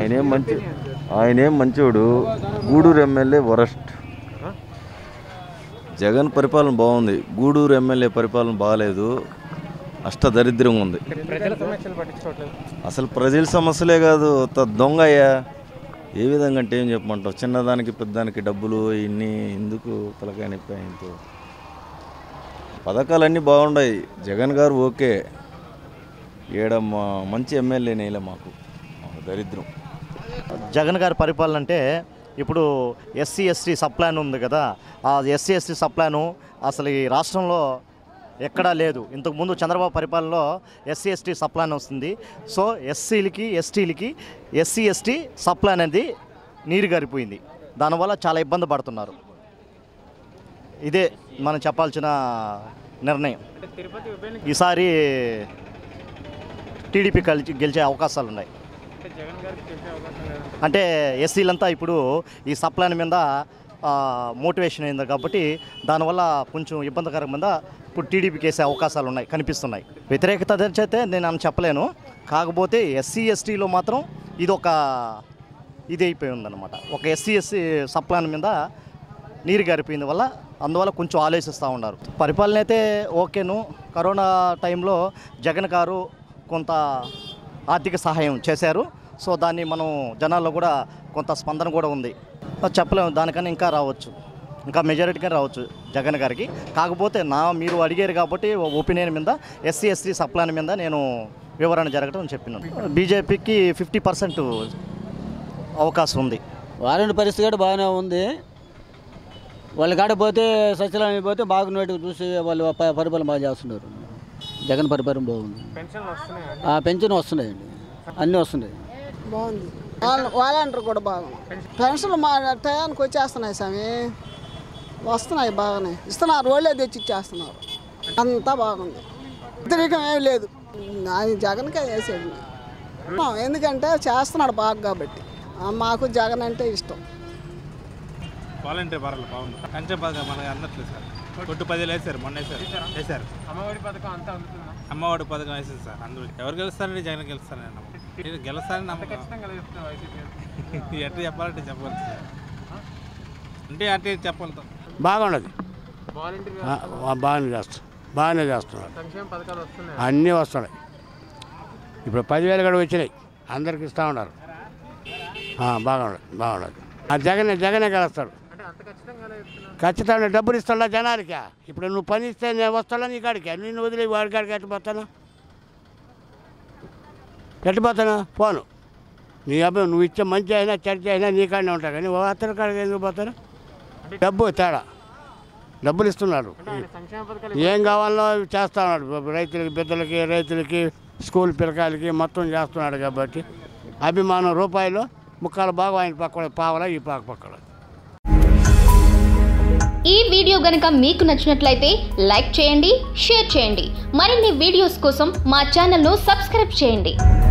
ఆయనేం మంచి ఆయనేం మంచోడు గూడూరు ఎమ్మెల్యే వరస్ట్ జగన్ పరిపాలన బాగుంది గూడూరు ఎమ్మెల్యే పరిపాలన బాగాలేదు అష్ట దరిద్రంగా ఉంది ప్రజల సమస్యలు పట్టించుకోవట్లేదు అసలు ప్రజల సమస్యలే కాదు త- దొంగ అయ్యా ఏ విధంగా అంటే ఏం చెప్పమంటావు చిన్నదానికి పెద్దదానికి డబ్బులు ఇన్ని ఎందుకు తలకాయ నొప్పి ఆయనతో పథకాలన్నీ బాగున్నాయి జగన్ గారు ఓకే ఏడ మా మంచి ఎమ్మెల్యే నేలే మాకు మాకు దరిద్రం జగన్ గారి పరిపాలన అంటే ఇప్పుడు ఎస్సీ ఎస్టీ సప్లాన్ ఉంది కదా ఆ ఎస్సీ ఎస్టీ సప్లాను అసలు ఈ రాష్ట్రంలో ఎక్కడా లేదు ఇంతకుముందు చంద్రబాబు పరిపాలనలో ఎస్సీ ఎస్టీ సప్లాన్ వస్తుంది సో ఎస్సీలకి ఎస్టీలకి ఎస్సీ ఎస్టీ సప్లాన్ అనేది నీరు గారిపోయింది దానివల్ల చాలా ఇబ్బంది పడుతున్నారు ఇదే మనం చెప్పాల్సిన నిర్ణయం అంటే తిరుపతి ఉప ఎన్నిక ఈసారి టీడీపీ కలిసి గెలిచే అవకాశాలు ఉన్నాయి అంటే జగన్ గారికి గెలిచే అవకాశం లేదంటే అంటే ఎస్సీలంతా ఇప్పుడు ఈ సప్లాన్ మీద మోటివేషన్ అయింది కాబట్టి దానివల్ల కొంచెం ఇబ్బందికరం మీద ఇప్పుడు టీడీపీకి వేసే అవకాశాలు ఉన్నాయి కనిపిస్తున్నాయి వ్యతిరేకత అయితే నేను అని చెప్పలేను కాకపోతే ఎస్సీ ఎస్టీలో మాత్రం ఇది ఒక ఇది అయిపోయి ఉందన్నమాట ఒక ఎస్సీ ఎస్సీ సప్లాన్ మీద నీరు గారిపోయింది వల్ల అందువల్ల కొంచెం ఆలోచిస్తూ ఉన్నారు పరిపాలన అయితే ఓకేను కరోనా టైంలో జగన్ గారు కొంత ఆర్థిక సహాయం చేశారు సో దాన్ని మనం జనాల్లో కూడా కొంత స్పందన కూడా ఉంది అది చెప్పలేము దానికన్నా ఇంకా రావచ్చు ఇంకా మెజారిటీగా రావచ్చు జగన్ గారికి కాకపోతే నా మీరు అడిగారు కాబట్టి ఒపీనియన్ మీద ఎస్సీ ఎస్టీ సప్లాన్ మీద నేను వివరణ జరగడం చెప్పినాను బీజేపీకి ఫిఫ్టీ పర్సెంట్ అవకాశం ఉంది వారంటీ పరిస్థితి కూడా బాగానే ఉంది వాళ్ళ కాడ పోతే సత్యనారాయణ పోతే బాగున్నట్టు చూసి వాళ్ళు ప- పరిపాలన బాగా చేస్తున్నారు జగన్ పరిపాలన బాగుంది పెన్షన్లు వస్తున్నాయి ఆ పెన్షన్ వస్తున్నాయండి అన్నీ వస్తున్నాయి బాగుంది వాళ్ళ- వాలంటీర్ కూడా బాగుంది పెన్షన్లు మా టయానికి వచ్చేస్తున్నాయి స్వామి వస్తున్నాయి బాగానే ఇస్తున్నారు వాళ్ళే తెచ్చి ఇచ్చేస్తున్నారు అంతా బాగుంది వ్యతిరేకం ఏమి లేదు ఆయన జగన్కే వేసేది ఎందుకంటే చేస్తున్నాడు బాగా కాబట్టి ఆ, మాకు జగన్ అంటే ఇష్టం వాలంటీర్ పర్వాలేదు బాగుంది కంచె పథకం మనకి అందట్లేదు సార్ కొట్టు పదివేలు వేసారు మొన్న వేసారు వేసారు అమ్మఒడి పథకం అంతా అందుతుందా అమ్మఒడి పథకం వేసారు సార్ అందరూ ఎవరు గెలుస్తారండి జగన్ గెలుస్తారని నమ్మకం. నేను గెలుస్తారని నమ్మకం ఖచ్చితంగా గెలుస్తుంది వైసీపీ ఎట్లా చెప్పాలంటే చెప్పాలి సార్ అంటే అంటే చెప్పాలి బాగున్నది వాలంటీర్ ఆ, ఆ, బాగానే చేస్తాం బాగానే చేస్తున్నారు సంక్షేమ పథకాలు వస్తున్నాయి అన్నీ వస్తున్నాయి ఇప్పుడు పదివేలు కూడా వచ్చినాయి అందరికి ఇస్తూ ఉన్నారు ఆ, బాగున్నది బాగున్నది ఆ జగనే జగనే గెలుస్తాడు అంటే అంత ఖచ్చితంగా చెప్తున్నారు ఖచ్చితంగా డబ్బులు ఇస్తాడా జనాలకి ఇప్పుడు నువ్వు పని ఇస్తే నేను వస్తాడా నీ కాడికి నిన్ను వదిలి వాడి కాడికి ఎట్టిపోతాను ఎట్టిపోతాను పోను నీ అబ్బాయి నువ్వు ఇచ్చే మంచి అయినా చెడ్డ అయినా నీ కాడనే ఉంటా కానీ అతని కాడికి ఎందుకు పోతాను డబ్బు తేడా డబ్బులు ఇస్తున్నారు ఆయన సంక్షేమ పథకాలు ఏం కావాలో అవి చేస్తా ఉన్నాడు రైతులకి బిడ్డలకి రైతులకి స్కూల్ పిల్లకాయలకి మొత్తం చేస్తున్నాడు కాబట్టి అభిమానం రూపాయలు ముక్కలు బాగా ఆయన పక్కన పావలా ఈ పాక పక్కల ఈ వీడియో గనుక మీకు నచ్చినట్లయితే లైక్ చేయండి షేర్ చేయండి మరిన్ని వీడియోస్ కోసం మా ఛానల్ను సబ్స్క్రైబ్ చేయండి